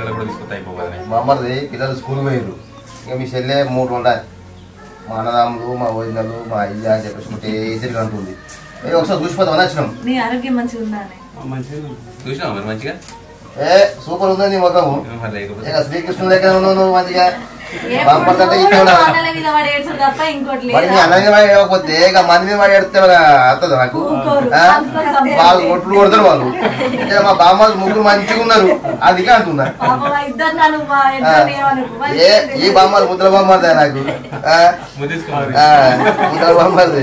పిల్లలు కూడా తీసుకొస్తే అయిపోవాలి మా అమ్మది పిల్లలు స్కూల్ పోయారు ఇక మీ చెల్లె మూడు ఉండాలి మా అన్నదమ్ములు మా వదినలు మా అయ్య అని చెప్పేసి ఒకటి ఇద్దరికి అంటుంది ఏ ఒకసారి చూసిపోతామని వచ్చినాం నీ ఆరోగ్యం మంచిగా ఉండాలి చూసినావా మరి మంచిగా ఏ సూపర్ ఉందని నీ ముఖము మరి లేకపోతే ఇక శ్రీకృష్ణుడు దగ్గర ఉన్నావు నువ్వు మంచిగా ఏ బాగుపడుతుంటే పుట్టినప్పుడు ఇక్కడ మా అన్నల మీద వాడు ఏడ్చుడు తప్ప ఇంకోటి మరి నీ లేదా అన్నయ్య వాడు ఏడవకపోతే ఇక మంది మీద వాడు ఎడితే అత్తది నాకు ఊరుకోరు. ఆ? అందుకని సంపాదన. వాళ్ళు ఒట్లు కొడతారు వాళ్ళు ఇక మా బామ్మలు ముగ్గురు మంచిగా ఉన్నారు అందుకే అంటున్నా పాపం ఆ ఇద్దరు నన్ను మా ఆ. ఇద్దరిని ఏమనుకో. ఏ ఈ బామ్మలు ముద్ర బామ్మదే నాకు ఆ? ముద్దేసుకోవాలి ఆ, ముద్ర బామ్మది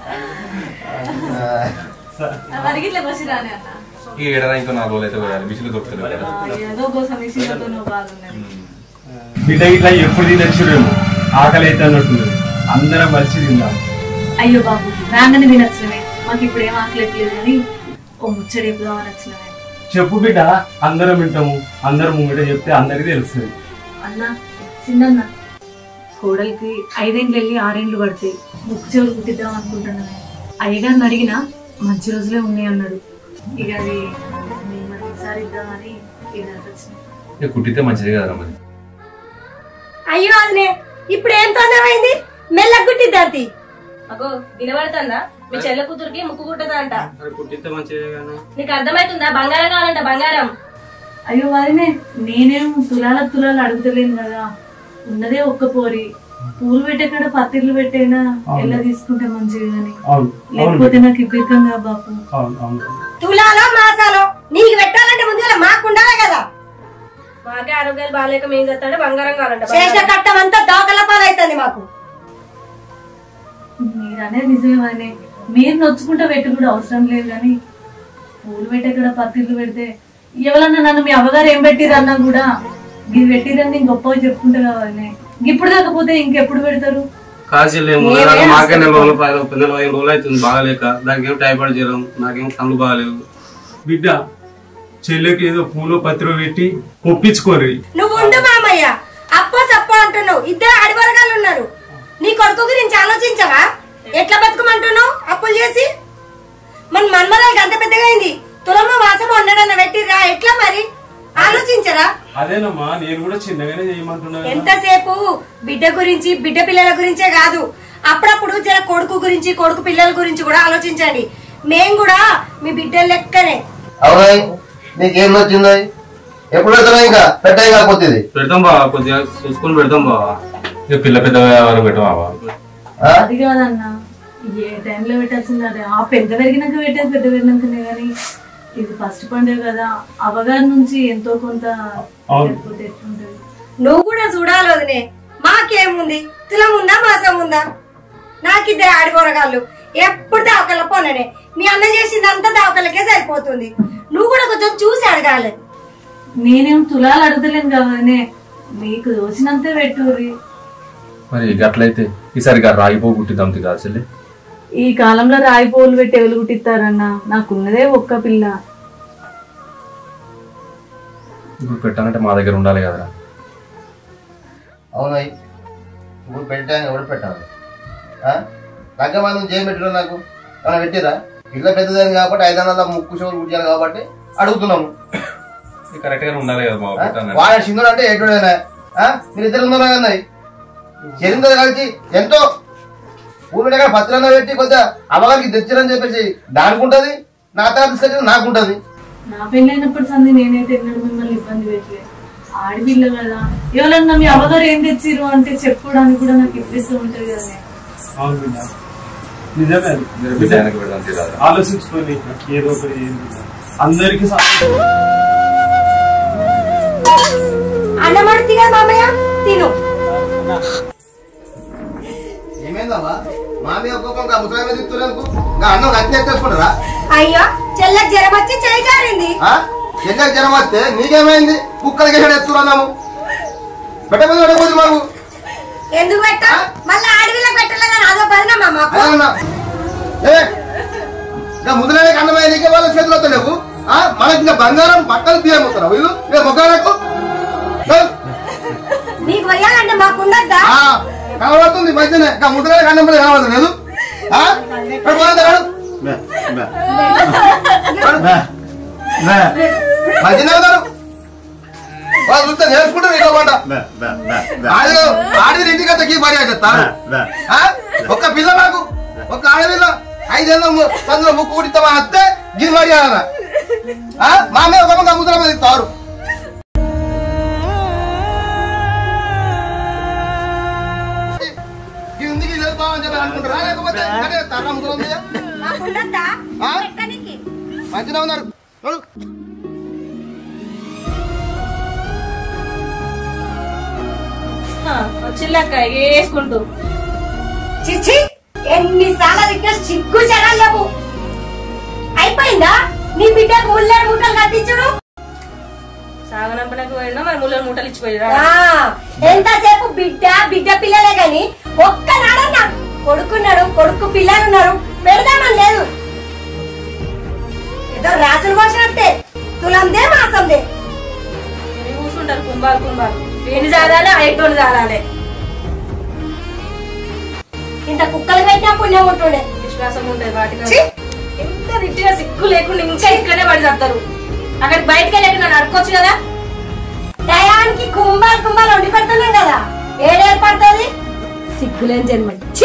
మరి ఇట్లా వచ్చిరాని అన్న ఇక ఏడరా ఇంకో నాలుగు రోజులు అయితే పోయాలి మిషన్లు దొరుకుతలేదు కదా ఆ, ఏదో కోసం విషయంతో బాగున్నాయి ఉమ్. బిడ్డ ఇట్లా ఎప్పుడు తినచ్చుడేమో ఆకలి అయితే అన్నట్టుంది అందరం కలిసి తిందాం అయ్యో బాబు రాగానే తినొచ్చినవే మాకు ఇప్పుడు ఏం ఆకలేదు కానీ ఓ ముచ్చడి చెప్పుదామని వచ్చినవే చెప్పు బిడ్డ అందరం వింటాము అందరం ముంగట చెప్తే అందరికి తెలుస్తుంది అన్న చిన్న కోడలికి ఐదేండ్లు వెళ్ళి ఆరేండ్లు పడతాయి ముక్కు చెవులు కుట్టిద్దాం అనుకుంటున్నాను అయ్యగారిని అడిగినా మంచి రోజులే ఉన్నాయి అన్నాడు ఇక అది మేము మరి ఈసారి ఇద్దామని ఇక వచ్చినాయి ఇక కుట్టితే మంచిది కదా మరి అయ్యో అదినే ఇప్పుడు ఏం తొందరమైంది మెల్లగుట్టిద్దాంతి అగో వినబడుతుందా మీ చెల్లె కూతురికి ముక్కు కుట్టదా అంట కుట్టిస్తే మంచిదే కానీ నీకు అర్థమైతుందా బంగారం కావాలంట బంగారం అయ్యో వారినే నేనేం తులాల తులాలు అడుగుతలేను కదా ఉన్నదే ఒక్క పోరి పూలు పెట్టే కాడ పత్తిర్లు పెట్టైనా ఎలా తీసుకుంటే మంచిది కానీ అవును అవును లేకపోతే నాకు ఇబ్బందిగా బాపు అవును అవును తులాలో మాసాలో నీకు పెట్టాలంటే ముందుగా మాకు ఉండాలి కదా మాకే ఆరోగ్యాలు బాగాలేక మేం చేస్తాడే బంగారం కావాలంట చేసిన బంగారం. కట్టం అంతా దోకల పాలైతుంది మాకు మీరు అనేది నిజమే వారినే మీరు నొచ్చుకుంటా పెట్టి కూడా అవసరం లేదు కానీ పూలు పెట్టే కాడ పత్తిర్లు పెడితే ఎవరన్నా నన్ను మీ అవ్వగారు ఏం పెట్టిరన్నా కూడా ఇది పెట్టిరని నేను గొప్పగా చెప్పుకుంటా కావాలి ఇప్పుడు కాకపోతే ఇంకెప్పుడు పెడతారు కాశీలేము నేనే మాకే నెల రోజులు పది నెల ఐదు రోజులు అవుతుంది బాగాలేక దానికి ఏమో టైఫాయిడ్ జ్వరం నాకేమో కళ్ళు బాగాలేవు బిడ్డ చెల్లెకి ఏదో పూలో పత్రిక పెట్టి ఒప్పించుకోరు నువ్వు ఉండు మామయ్య అప్పో సప్పో అంటున్నావు ఇద్దరు అడివరగాలు ఉన్నారు నీ కొడుకు గురించి ఆలోచించవా ఎట్లా బతుకమంటున్నావు అప్పులు చేసి మన మన్మరాలు అంత పెద్దగా అయింది తులమ్మ వాసము ఉండడన్న పెట్టిరా ఎట్లా మరి ఆలోచించరా అదేనమ్మా నేను కూడా చిన్నగానే చేయమంటున్నా కదా. ఎంతసేపు బిడ్డ గురించి బిడ్డ పిల్లల గురించే కాదు అప్పుడప్పుడు జర కొడుకు గురించి కొడుకు పిల్లల గురించి కూడా ఆలోచించండి మేం కూడా మీ బిడ్డల లెక్కనే అవునాయి నీకేం నచ్చింది ఎప్పుడు పెడతావు ఇంకా పెట్టాయి కాకపోతే ఇది. పెడతాం బావా కొద్దిగా చూసుకొని పెడతాం బావా ఇక పిల్ల పెద్ద వరకు పెట్టవా ఆ? అది కాదన్నా ఏ టైంలో పెట్టాల్సింది అదే ఆ పెద్ద పెరిగినాక పెట్టేది పెద్ద పెరిగినాకనే కానీ ఇది ఫస్ట్ పండుగ కదా అవగాహన నుంచి ఎంతో కొంత అవును. లేకపోతే ఎట్లుంటది నువ్వు కూడా చూడాలి వదినే మాకేముంది తులం ఉందా మాసం ఉందా నాకిద్దరు ఆడిపోరగాళ్ళు ఎప్పుడు దావకల్ల పోననే మీ అన్న చేసిందంతా దావకల్లకే సరిపోతుంది నువ్వు కూడా కొంచెం చూసి అడగాలి నేనేం తులాలు అడగలేను కదనే మీకు దోచినంతే పెట్టుర్రి మరి గట్లయితే ఈసారి గా రాగిపో కుట్టిద్దాం కాదు చెల్లి ఈ కాలంలో రాయి పోలు పెట్టి ఎవరు కుట్టిస్తారన్నా నాకున్నదే ఒక్క పిల్ల ఇప్పుడు పెట్టాలంటే మా దగ్గర ఉండాలి కదరా అవునాయి ఇప్పుడు పెట్టాను ఎవరు పెట్టాను లగ్గమానం చేయం పెట్టడం నాకు ఏమైనా పెట్టిరా పిల్ల పెద్దదని కాబట్టి ఐదు వందల ముక్కు షోలు కుట్టారు కాబట్టి అడుగుతున్నాము కరెక్ట్ గా ఉండాలి కదా మా ఆ? పెట్టాను వాడు సింధుడు అంటే ఎటుడైనా మీరు ఇద్దరు ఉన్నారా అన్నది చెరిందో కలిసి ఎంతో ఊరి దగ్గర పత్రంగా పెట్టి కొద్దిగా అమ్మగారికి తెచ్చారని చెప్పేసి దానికి ఉంటది నా తర తీసుకొచ్చి నాకుంటది నా పెళ్ళైనప్పుడు సంది నేనైతే ఎన్నడూ మిమ్మల్ని ఇబ్బంది పెట్టలేదు ఆడపిల్ల కదా ఎవరన్నా మీ అమ్మగారు ఏం తెచ్చిర్రు అంటే చెప్పుకోవడానికి కూడా నాకు ఇప్పిస్తూ ఉంటది కదా అవును బిడ్డ నిజమే అది. బిడ్డ వెనక్కి పెడదాం తీరాదా ఆలోచించుకొని ఏదో ఒకటి ఏంది. అందరికీ స- అన్నమడుతిగా మామయ్య తిను ఏమైందమ్మా మామి ఒక్కొక్క ముసలి మీద తిప్పుతున్నందుకు ఇంకా అన్నం కత్తి ఎత్తేసుకుంటారా అయ్యో చెల్లెకి జ్వరం వచ్చి చేయి జారింది చెల్లెకి జనం వస్తే నీకేమైంది కుక్కలకి వేసాడు ఎత్తుకున్నాము పెట్టకపోతే పెట్టకపోతే మాకు ఎందుకు పెట్టా మళ్ళీ ఆడవిలో పెట్టాలని అదో బదినమ్మా మాకు అదే అన్నా ఏ ఇంకా ముదలనే అన్నమయ్య నీకే వాళ్ళ చేతులు వస్తలేవు ఆ, మనకి ఇంకా బంగారం బట్టలు తీయముతారా వీళ్ళు ఇక మొక్కలకు నీకు వయ్యాలంటే మాకు ఉండద్దా కనబడుతుంది మధ్యనే ఇంకా ముదలనే కన్నం మీద కనబడుతుంది లేదు ఆ? ఇక్కడ పోయిందా రాడు? రాడు. మధ్యనే ఉన్నారు వాళ్ళు చూస్తే నేర్చుకుంటారు ఇక మాట ఆడిలో ఆడిది ఇంటికి అంత కీ పడి చెప్తా ఒక్క పిల్ల నాకు ఒక్క ఆడపిల్ల ఐదేళ్ళ చంద్ర ముక్కు కుడిస్తామా అత్తే గిది పడి మా మీద ఒక పక్క ముద్ర మీద ఇస్తారు ఇది ఉంది, ఇది లేదు బావని చెప్పి అనుకుంటారా లేకపోతే అంటే తల ముద్ర ఉంది నాకుండద్దా ఆ? ఎక్కడికి మంచిగా ఉన్నారు చూడు. వచ్చిల్లక్క వేసుకుంటూ చిచ్చి ఎన్నిసార్లు రిక్వెస్ట్ సిగ్గు చెడలేవు అయిపోయిందా నీ బిడ్డకు ముళ్ళేడు ముట్టలు కట్టించుడు సాగనంపనకు పోయినా మరి ముళ్ళ మూటలు ఇచ్చిపోయిరా ఆ, ఎంతసేపు బిడ్డ బిడ్డ పిల్లలే గాని ఒక్కనాడన్నా కొడుకున్నాడు కొడుకు పిల్లలు ఉన్నారు పెడదామని లేదు ఏదో రాసులు పోసినట్టే తులందే మాసందే ఇవి కూర్చుంటారు కుంభాలు కుంభాలు వీని జాదాలే ఐటోని జాదాలే ఇంత కుక్కలు పెట్టినా పుణ్యం ఉంటుండే విశ్వాసం ఉంటుంది వాటికి ఛీ! ఎంత రిట్టిగా సిగ్గు లేకుండా ఇంకా ఇక్కడే పడి చెప్తారు అక్కడికి బయటకి వెళ్ళి నన్ను అడుకోవచ్చు కదా టయానికి కుంభాలు కుంభాలు వండి పెడుతున్నాం కదా ఏడేర్పడుతుంది సిగ్గులేని జన్మ ఛీ!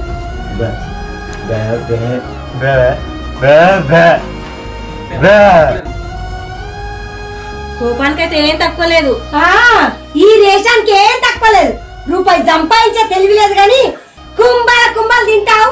కోపానికైతే ఏం తక్కువ లేదు ఆ, ఈ రేషానికి ఏం తక్కువ లేదు రూపాయి సంపాదించే తెలివి లేదు కానీ కుంభాల కుంభాలు తింటావు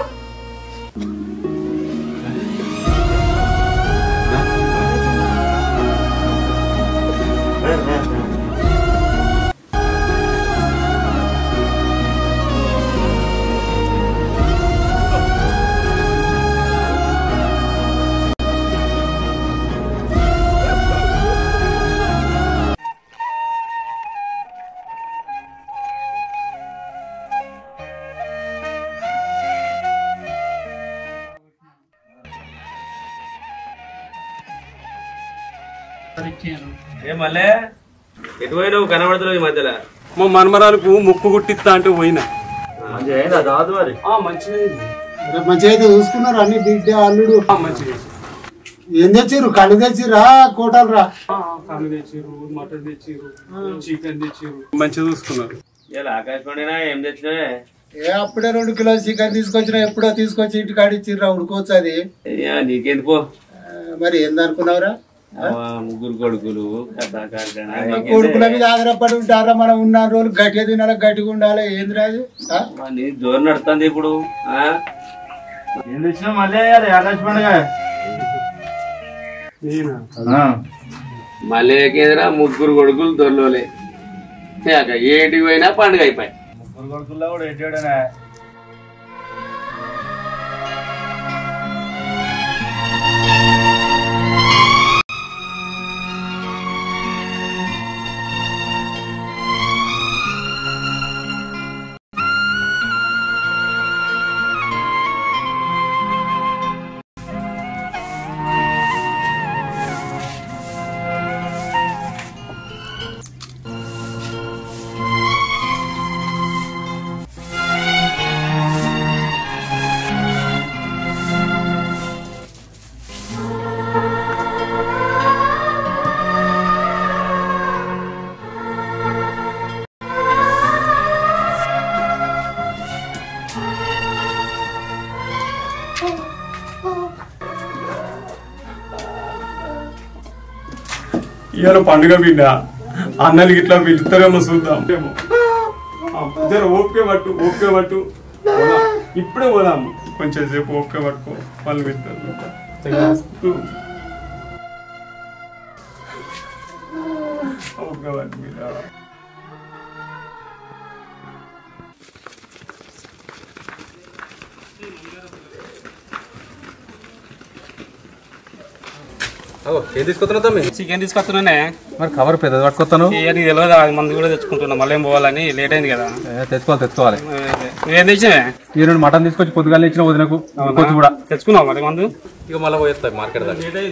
ఏ మళ్ళీ ఎటు పోయినావు కనబడతలేవు ఈ మధ్యలో మా మనమరాలకు ముక్కు గుట్టిస్తా అంటే పోయినా దాదు మరి ఆ, మంచిగా అయింది. రేపు మంచిగా అయితే చూసుకున్నారు అన్ని బిడ్డ అల్లుడు ఆ, మంచిగా అయింది. ఏం తెచ్చిర్రు కళ్ళు తెచ్చిరా కోటలు రా ఆ, కళ్ళు తెచ్చిర్రు మటన్ తెచ్చిర్రు చికెన్ తెచ్చిర్రు మంచిగా చూసుకున్నారు ఇలా ఆకాశవాణినా ఏం తెచ్చినావే ఏ అప్పుడే రెండు కిలో చికెన్ తీసుకొచ్చినా ఎప్పుడో తీసుకొచ్చి ఇంటికి ఆడిచ్చిర్రా ఉడుకోవచ్చు అది అయ్యా నీకెందుకు పో ఆ, మరి ఏందనుకున్నావురా అవ్వ, ముగ్గురు కొడుకులు కథా కార్ఖానా, ఆ నీకేంది? కొడుకుల మీద ఆధారపడి ఉంటారా మనం ఉన్న రోజులు గట్టిగా తినాలి గట్టిగా ఉండాలి ఏందిరా అది ఆ? అవ్వ, నీ జోరు నడుతుంది ఇప్పుడు ఆ? ఏం తెచ్చినా మళ్ళీ ఆకాశ పండుగ నేనా మళ్ళీ కేంద్ర ముగ్గురు కొడుకులు దొరలోలే ఏటికి పోయినా పండుగ అయిపోయి ముగ్గురు కొడుకుల్లో కూడా ఎట్టాడనే ఇవాళ పండుగ బిడ్డ అన్నలకి ఇట్లా పిలుస్తారేమో చూద్దాం ఏమో. ఆ, జర ఓపిక పట్టు ఓపిక పట్టు పోదాం. ఇప్పుడే పోదాము కొంచెం సేపు ఓపిక పట్టుకో వాళ్ళు పిలుస్తారు ఓపిక పట్టు బిడ్డ ఏం తీసుకొస్తున్నావు తమ్మి చికెన్ తీసుకొస్తున్నానే మరి కవర్ పెద్దది పట్టుకొస్తాను ఏ నీకు తెలియదు అది మందు కూడా తెచ్చుకుంటున్నా మళ్ళీ ఏం పోవాలని లేట్ అయింది కదా తెచ్చుకోవాలి తెచ్చుకోవాలి నువ్వేం తెచ్చినవే ఈ రెండు మటన్ తీసుకొచ్చి పొద్దుగాల ఇచ్చిన వదినకు ఇంకొచ్చి కూడా తెచ్చుకున్నావు మరి మందు ఇక మళ్ళీ పోయేస్తాయి మార్కెట్ దాకా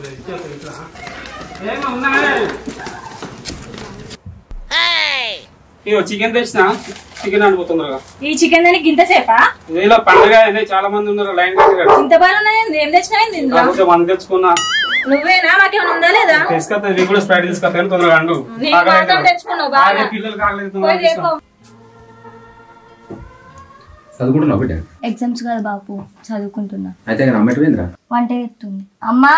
ఇగో చికెన్ తెచ్చిన చికెన్ అడిపోతుందిగా ఈ చికెన్ దానికి గింత సేపా ఇలా పండుగ అయింది చాలా మంది ఉన్నారు లైన్ కట్టి ఇంత బాగా ఏం తెచ్చినా ఇందులో కాకపోతే మంది తెచ్చుకున్నా నువ్వేనా మాకేమైనా ఉందా లేదా తీసుకొస్తా నీకు కూడా స్ప్రైట్ తీసుకొస్తా కానీ తొందరగా అండు నీకు మాత్రం తెచ్చుకున్నావు బాగా పిల్లలు కాగలేదు పోయి చేసుకో. చదువుకుంటున్నావు బిడ్డ ఎగ్జామ్స్ కదా బాపు చదువుకుంటున్నా అయితే నేను అమ్మటి పోయిందిరా వంట ఎత్తుంది అమ్మా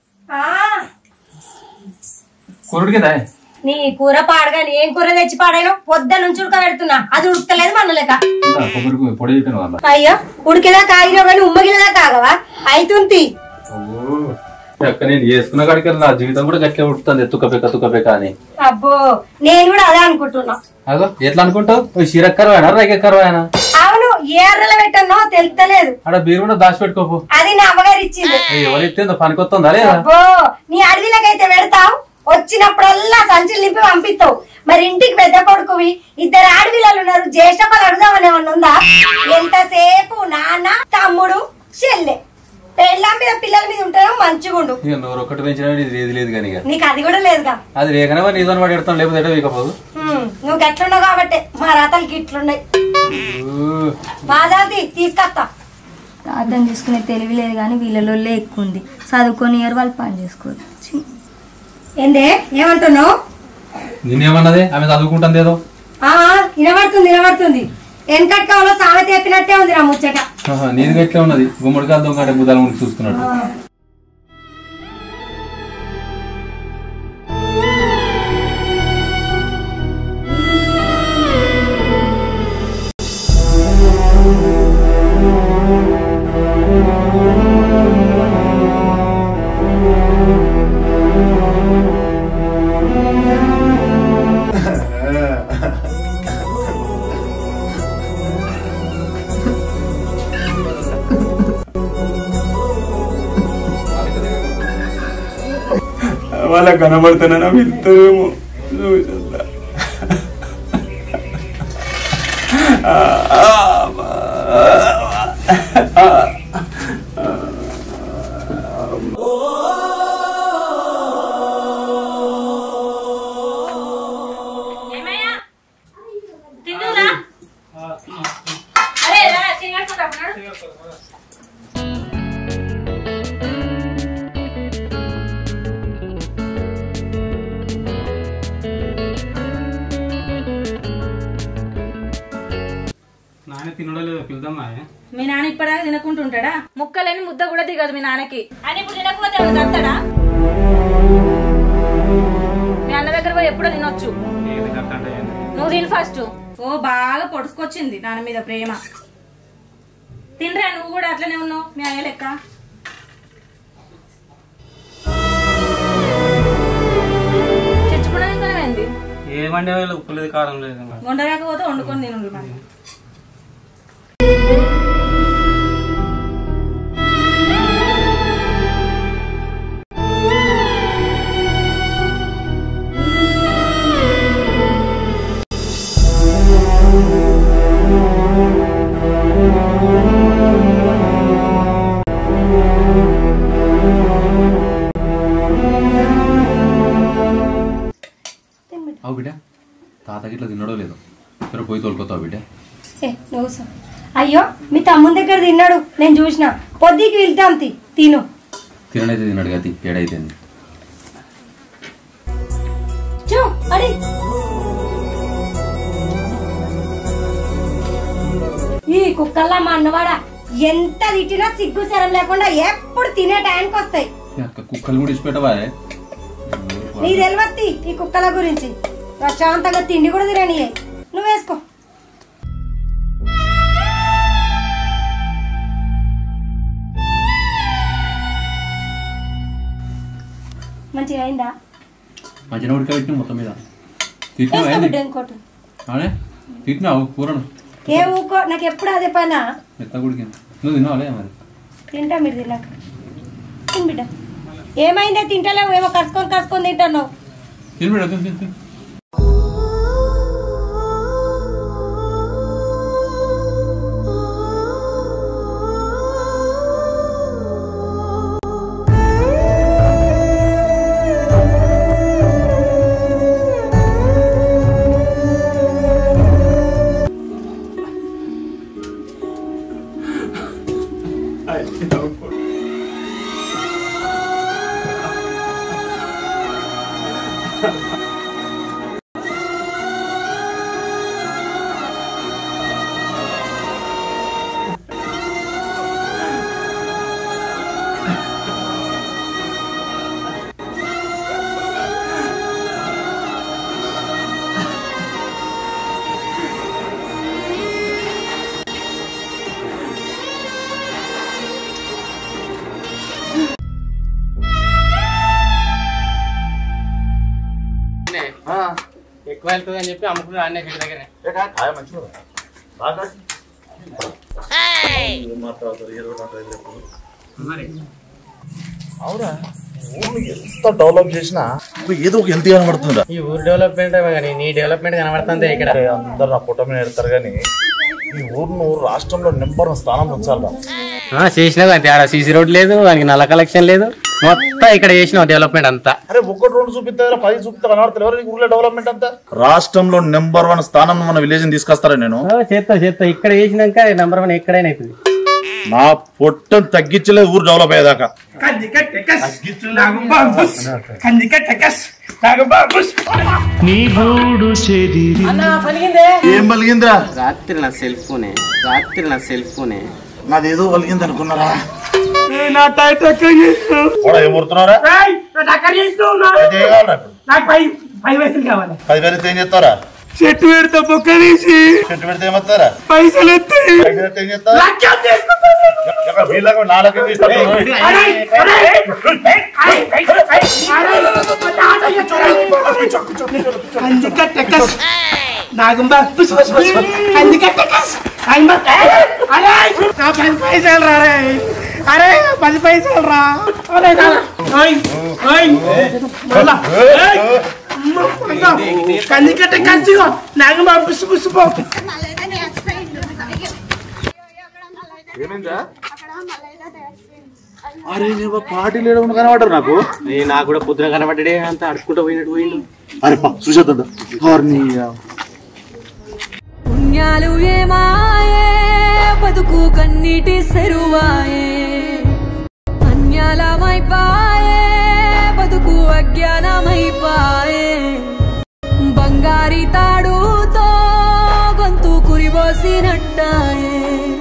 కురుడు కదా నీ కూర పాడగా ఏం కూర తెచ్చి పాడాను పొద్దు నుంచి ఉడకబెడుతున్నా అది ఉడకలేదు మన లెక్క కొబ్బరికి పొడి చెప్పాను వాళ్ళ అయ్యో ఉడికేదాకా ఆగినా కానీ ఉమ్మగిలేదాకా ఆగవా అయితుంది అక్క నేను చేసుకున్న కాడికి నా జీవితం కూడా గట్లే ఉడుతుంది తుక్కపెక్క తుక్కపెక్క అని అబ్బో నేను కూడా అదే అనుకుంటున్నా అదో ఎట్లా అనుకుంటావు చీరక్కరవాయనా రేగక్కరవాయనా అవును ఏ అర్రలో పెట్టానో తెలుస్తలేదు ఆడ బీరు కూడా దాచి పెట్టుకోపు అది నా అమ్మగారు ఇచ్చింది ఎవరు ఎత్తిందో పనికొస్తుందా లేదా అబ్బో నీ అడవిలకైతే పెడతావు వచ్చినప్పుడల్లా సంచులు నింపి పంపిస్తావు మరి ఇంటికి పెద్ద కొడుకువి ఇద్దరు ఆడవిల్లలు ఉన్నారు జ్యేష్ఠ పలు అడుగుదామని ఏమన్నా ఉందా ఎంతసేపు నాన్న తమ్ముడు చెల్లె పెళ్ళాం మీద పిల్లల మీద ఉంటారో మంచిగుండు ఇక నూరు ఒక్కటి పెంచిన ఇది ఏది లేదు కానీ ఇక నీకు అది కూడా లేదుగా అది రేకనే మరి నీతో వాడు ఎడతాం లేకపోతే ఎడ వీకపోదు హ్మ్, నువ్వు గట్లున్నావు కాబట్టి మా రాతలు గిట్లున్నాయి బాధాది తీసుకొస్తా అర్థం చేసుకునే తెలివి లేదు కానీ వీళ్ళలో ఎక్కువ ఉంది చదువుకొని ఇయర్ వాళ్ళు పని చేసుకోరు ఛీ. ఏందే ఏమంటున్నావు నేనేమన్నది ఆమె చదువుకుంటుంది ఏదో ఆ, వినబడుతుంది వినబడుతుంది వెనకట్ కావాలో సామెత చెప్పినట్టే ఉంది నా ముచ్చట ఆహా, నీది గట్లే ఉన్నది గుమ్మడికాయలు దొంగ అంటే బుధాల ముందు చూస్తున్నాడు వాళ్ళకి కనబడుతున్నా వెళ్తామేమో చూసేద్దా. ఆ, ఆ, ఆ, ఆ. ఏమయ్యా? తిందురా? అరే, రా, తినేసుకుంటా, ఉన్నాడు. నాన్న తినడో లేదో పిలుద్దామా మీ నాన్న ఇప్పటిదాకా తినకుంటుంటాడా ముక్కలేని ముద్ద కూడా దిగదు మీ నాన్నకి అని ఇప్పుడు తినకపోతే ఏమైనా చస్తాడా మీ అన్న దగ్గర పోయి ఎప్పుడో తినొచ్చు ఏది కట్టంటే ఏంది? నువ్వు తిని ఫస్ట్ ఓ బాగా పొడుచుకొచ్చింది నాన్న మీద ప్రేమ తినరా నువ్వు కూడా అట్లనే ఉన్నావు మీ అయ్య లెక్క తెచ్చుకోవడానికి ఏంది ఏమంటే వాళ్ళు ఉప్పు లేదు కారం లేదు ఇంకా. వండలేకపోతే వండుకొని తినుండ్రు మరి అవు బిడ్డ తాతకి ఇట్లా తినడో లేదో ఇక్కడ పోయి తోలుకొతావు బిడ్డ ఏ, నువ్వు స- అయ్యో మీ తమ్ముని దగ్గర తిన్నాడు నేను చూసిన పొద్దుకి వెళ్తాం తి తిను తినడైతే తిన్నాడు కదా ఏడైతే చూ అడి ఈ కుక్కల్లా మా అన్నవాడ ఎంత తిట్టినా సిగ్గు శరం లేకుండా ఎప్పుడు తినే టైంకి వస్తాయి అక్క కుక్కలు కూడా ఇచ్చిపెట్టవా నీ తెలివత్తి ఈ కుక్కల గురించి ప్రశాంతంగా తిండి కూడా తినని నువ్వు వేసుకో మంచిగా అయిందా మంచిగా ఉడకబెట్టిన మొత్తం మీద తిట్టినావు వేసుకో ఏంది బిడ్డ ఇంకోటి అనే తిట్టినావు కూరను ఏ ఊకో నాకు ఎప్పుడు అదే పనా మెత్త గుడికింది నువ్వు తిన్నావులే మరి తింటా మీరు తిన్నాక తిని బిడ్డ ఏమైందే తింటలేవు ఏమో కసుకొని కసుకొని తింటున్నావు తిని బిడ్డ తిని తిని తిని అయ్యో. వెళ్తుంది అని చెప్పి అమ్ముకున్నాడు అన్నీ వీడి దగ్గరే మరి అవునా ఊరు ఎంత డెవలప్ చేసినా ఏదో ఒక హెల్తీ కనబడుతుందా ఈ ఊరు డెవలప్మెంట్ కానీ నీ డెవలప్మెంట్ కనబడుతుంది ఇక్కడ అందరు నా పుట్ట మీద పెడతారు కానీ ఈ ఊరును రాష్ట్రంలో నెంబర్ వన్ స్థానం ఉంచాలి ఆ, చేసినావు అంతే ఆడ సీసీ రోడ్ లేదు దానికి నల్ల కలెక్షన్ లేదు మొత్తం ఇక్కడ చేసినావు డెవలప్మెంట్ అంతా అరే ఒక్కటి రెండు చూపిస్తా పది చూపిస్తా కనబడతారు ఎవరు ఊర్లో డెవలప్మెంట్ అంతా రాష్ట్రంలో నెంబర్ వన్ స్థానం మన విలేజ్ తీసుకొస్తారా నేను ఆ, చేస్తా చేస్తా ఇక్కడ చేసినాక నెంబర్ వన్ ఎక్కడైనా అవుతుంది నా పొట్టను తగ్గించలే ఊరు డెవలప్ అయ్యేదాకా నీ గూడు ఏం పలిగిందిరా రాత్రి నా సెల్ ఫోనే రాత్రి నా సెల్ ఫోనే నాదేదో పలిగింది అనుకున్నారా కూడా ఏం కొడుతున్నారా అయితే ఏం కావాలా ఇప్పుడు? పది వేలు ఇస్తే ఏం చేస్తారా చెట్టు పెడతా పొక్క తీసి చెట్టు పెడితే ఏమవుతారా పైసలు ఎత్తాయి పైసలు ఎత్తే ఏం చేస్తారా ఎక్కడ వీళ్ళకు నాలుగు ఇస్తారు నాగుంబా పుస్ పుస్ పుస్ కందికట్టకస్ అరే నా పది పైసలు రా రే అరే పది పైసలు రా అరే ఓయ్ ఓయ్ మళ్ళా కందికట్ట కంచిగో నాగుంబా పుస్ పుస్ పో అరే నేను పార్టీ లేడు కనబడరు నాకు నాకు కూడా పొద్దున కనబడ్డాడే అంత అడుక్కుంటూ పోయినట్టు పోయిండు అరే పా చూసేద్దా పుణ్యాలు ఏమాయే బతుకు కన్నీటి సెరువాయే అన్యాలమైపాయే బతుకు అజ్ఞానమైపాయే బంగారి తాడుతో గొంతు కురిబోసినట్టాయే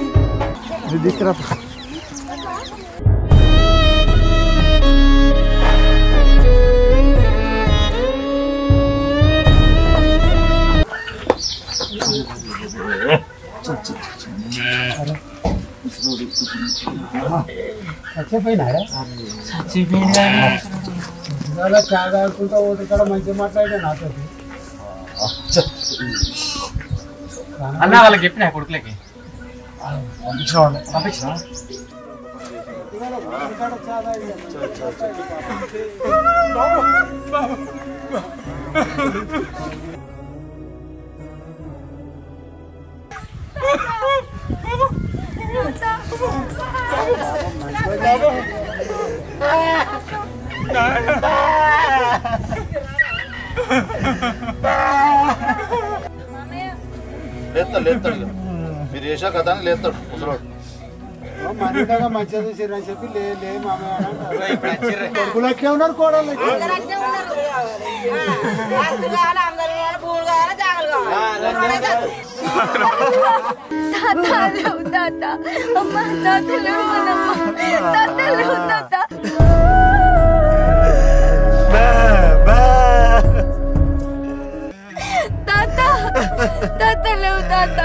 చచ్చిపోయినారా ఇవాళ చాలా ఆడుకుంటా పోతుంటాడ మంచిగా మాట్లాడే నాతో అన్న వాళ్ళకి చెప్పిన కొడుకులకి పంపించిన లేస్తాడు లేస్తాడు ఇక. మీరు చేసా కదా అని లేస్తాడు ముసలోడు మనగా మంచిగా చూసిర్రు అని చెప్పి లే లే మామయ్య అని అంటారు. కొడుకులకే ఉన్నారు కోడళ్ళకి తాతలేవు తాత అమ్మ తాతలేవు మనమ్మ తాతలేవు తాత తాత తాతలేవు తాత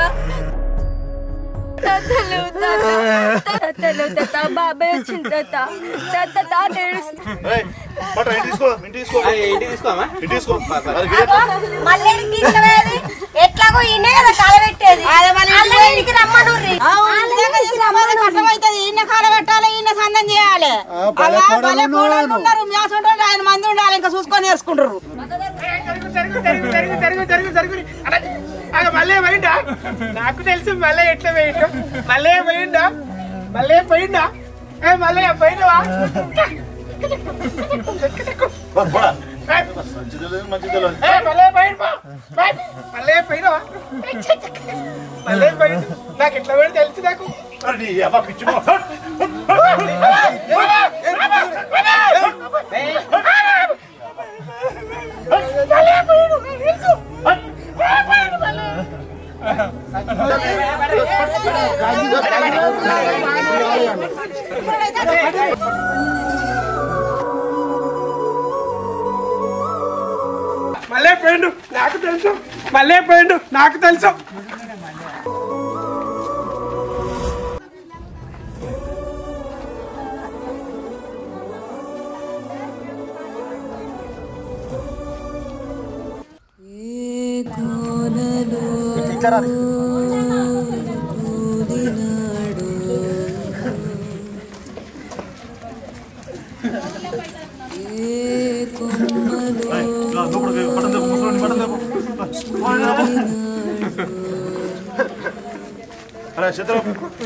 తాతలేవు తాత తాతలేవు తాత బాబాయ్ వచ్చింది తాత తాత తాత ఏడుస్తుంది ఏయ్, పట్టు, ఇంటికి తీసుకో ఇంటికి తీసుకో ఇంటికి తీసుకోమా ఇంటికి తీసుకో మరి మళ్ళీ తీసుకుపోయేది ఎట్లాగో ఈయనే కదా కాలబెట్టేది అల్లరికి రమ్మనుర్రి కష్టమైతుంది ఈయన కాల పెట్టాలి ఈయన సందం చేయాలి అలా భలే కోడళ్ళు ఉన్నారు మేసుంటారు ఆయన మంది ఉండాలి ఇంకా చూసుకొని వేసుకుంటారు జరుగు జరుగు జరుగు జరుగు జరుగు జరుగు అలా అలా మళ్ళీ పోయిందా నాకు తెలుసు మళ్ళీ ఎట్లా పోయిండు మళ్ళీ పోయిందా మళ్ళీ పోయిందా ఏ మళ్ళీ పోయినవా పోడా. మంచిది లేదు మంచిది తెలియదు ఏ మళ్ళీ పోయిండు మళ్ళీ పోయినవా మళ్ళీ పోయిండు నాకు ఎట్లా పోయింది తెలుసు నాకు అరే నీ అవ్వ పిచ్చి మొహం. మళ్ళీ పోయిండు నాకు తెలుసు మళ్ళీ పోయిండు నాకు తెలుసు అరే చిత్రం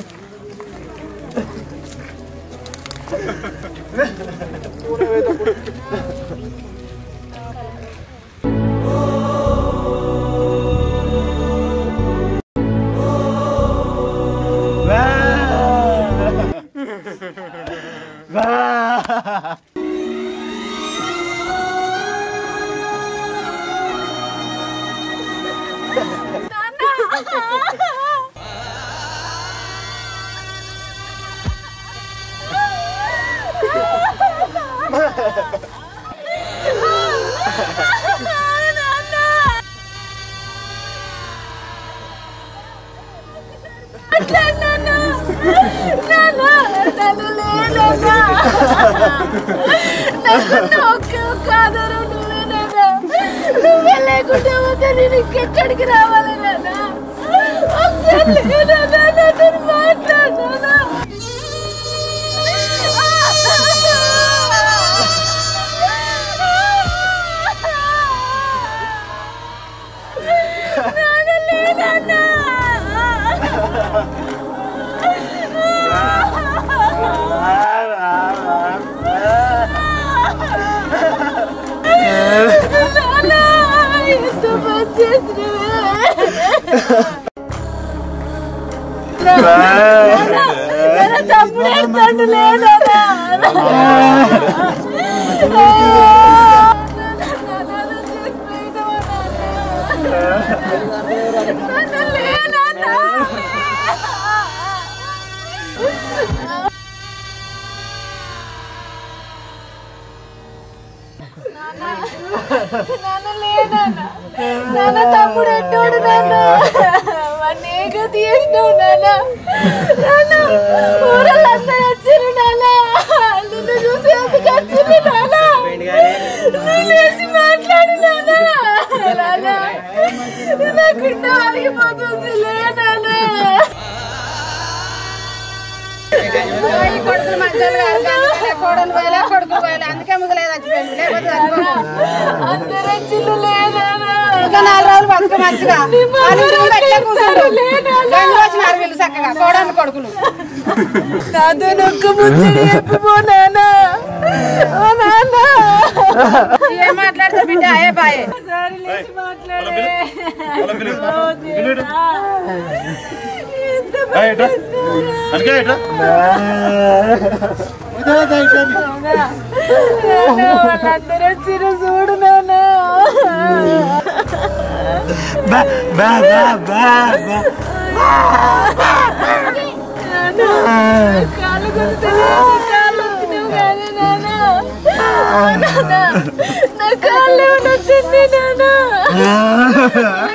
నువ్వే లేకుండా పోతే నేను ఇంకెక్కడికి రావాలి నాన్న ఒకసారి లేనా నాన్న మాట్లాడునా ఎంత పని చేసినవే తమ్ముడు ఎత్తండు లేదా నాన్న లేదన్న నాన్న తమ్ముడు ఎట్టోడు నాన్న వాడిని ఏగా తీసినావు నాన్న నాన్న ఊరలంతా వచ్చిరు నాన్న నిన్ను చూసి ఎందుకు వచ్చిరు నాన్న నువ్వు లేచి మాట్లాడు నాన్న నాన్న నాకుండ ఆగిపోతుంది లే నాన్న ఈ కొడుకులు మంచోళ్ళు కాదు కానీ కోడలు పోయలే కొడుకులు పోయలే అందుకే ముసలే చచ్చిపోయింది లేకపోతే చచ్చిపోను. అందరూ చిల్లు లేదా ఇంకా నాలుగు రోజులు బతుక మంచిగా వాళ్ళ ఇంటి ముందు అట్లే కూర్చుంటారు గంగ వచ్చినారు వీళ్ళు చక్కగా కోడలు కొడుకులు నాతో నొక్క ముచ్చడి చెప్పిపో నాన్న ఓ నాన్న ఏం మాట్లాడితే బిడ్డ అయ్యే బాయే సరే లేచి మాట్లాడే అందుకే ఇట్లా వాళ్ళందరూ వచ్చిరు చూడు నాన్న కాళ్ళు గుర్తులేదు కాళ్ళు వచ్చినావు కానీ నాన్న ఓ నాన్న నా కాళ్ళు ఏమైనా వచ్చింది నాన్న